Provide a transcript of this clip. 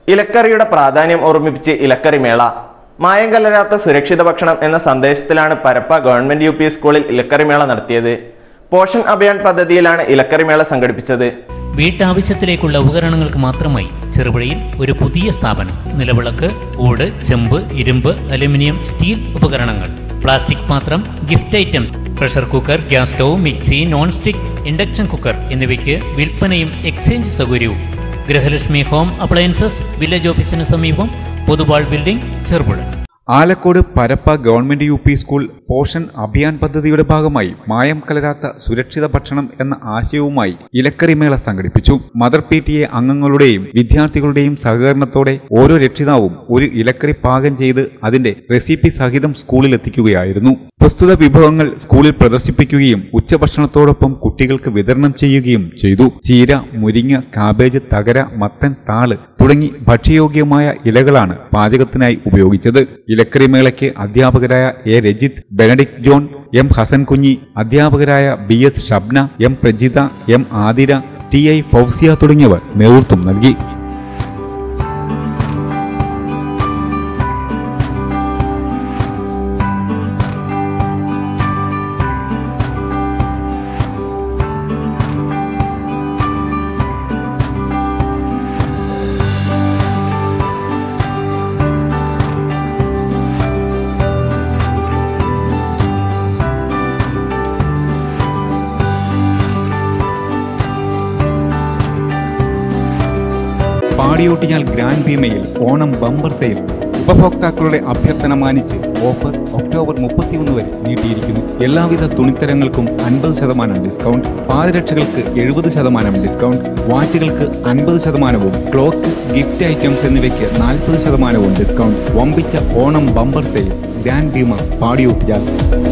ഇലക്കറിയുടെ പ്രാധാന്യം ഓർമ്മിപ്പിച്ച് ഇലക്കറി മേള മായം കലരാത്ത സുരക്ഷിത ഭക്ഷണം എന്ന സന്ദേശത്തിലാണ് പരപ്പ ഗവൺമെന്റ് യു പി സ്കൂളിൽ ഇലക്കറി മേള നടത്തിയത് പോഷൻ അഭിയാൻ പദ്ധതിയിലാണ് ഇലക്കറി മേള സംഘടിപ്പിച്ചത് വീട്ടാവശ്യത്തിലേക്കുള്ള ഉപകരണങ്ങൾക്ക് മാത്രമായി ചെറുപുഴയിൽ ഒരു പുതിയ സ്ഥാപനം നിലവിളക്ക് ഓട് ചെമ്പ് ഇരുമ്പ് അലുമിനിയം സ്റ്റീൽ ഉപകരണങ്ങൾ പ്ലാസ്റ്റിക് പാത്രം gift items pressure cooker gas stove mixie non stick induction cooker എന്നിവയ്ക്ക് വിൽപ്പനയും എക്സ്ചേഞ്ച് സൗകര്യവും ഗൃഹലക്ഷ്മി ഹോം അപ്ലയൻസസ് വില്ലേജ് ഓഫീസിന് സമീപം Poduval building Cherupuzha Alakode Parappa government U P school Poshan Abhiyan പദ്ധതിയുടെ ഭാഗമായി മായം കലരാത്ത സുരക്ഷിത ഭക്ഷണം എന്ന ആശയവുമായി ഇലക്കറിമേള സംഘടിപ്പിച്ചു മദർ പി ടി എ അംഗങ്ങളുടെയും വിദ്യാർത്ഥികളുടെയും സഹകരണത്തോടെ ഓരോ രക്ഷിതാവും ഒരു ഇലക്കറി പാകം ചെയ്ത് അതിന്റെ റെസിപ്പി സഹിതം സ്കൂളിൽ എത്തിക്കുകയായിരുന്നു പ്രസ്തുത വിഭവങ്ങൾ സ്കൂളിൽ പ്രദർശിപ്പിക്കുകയും ഉച്ചഭക്ഷണത്തോടൊപ്പം കുട്ടികൾക്ക് വിതരണം ചെയ്യുകയും ചെയ്തു ചീര മുരിങ്ങ കാബേജ് തകര മത്തൻ താള് തുടങ്ങി ഭക്ഷ്യയോഗ്യമായ ഇലകളാണ് പാചകത്തിനായി ഉപയോഗിച്ചത് ഇലക്കറിമേളയ്ക്ക് അധ്യാപകരായ A Rajith Benedict John M Hasan Kunhi അധ്യാപകരായ B S Shabna M Prajitha M Athira T I Fousiya തുടങ്ങിയവർ നേതൃത്വം നൽകി പാടിയോട്ടിഞ്ഞാൽ ഗ്രാൻഡ് ഭീമയിൽ ഓണം ബമ്പർ സെയിൽ ഉപഭോക്താക്കളുടെ അഭ്യർത്ഥന മാനിച്ച് ഓഫർ ഒക്ടോബർ മുപ്പത്തിയൊന്ന് വരെ നീട്ടിയിരിക്കുന്നു എല്ലാവിധ തുണിത്തരങ്ങൾക്കും അൻപത് ശതമാനം ഡിസ്കൗണ്ട് പാദരക്ഷകൾക്ക് എഴുപത് ശതമാനം ഡിസ്കൗണ്ട് വാച്ചുകൾക്ക് അൻപത് ശതമാനവും ക്ലോത്ത് ഗിഫ്റ്റ് ഐറ്റംസ് എന്നിവയ്ക്ക് നാൽപ്പത് ശതമാനവും ഡിസ്കൗണ്ട് വമ്പിച്ച Onam bumper sale grand Bhima പാടിയോട്ടിഞ്ഞാൽ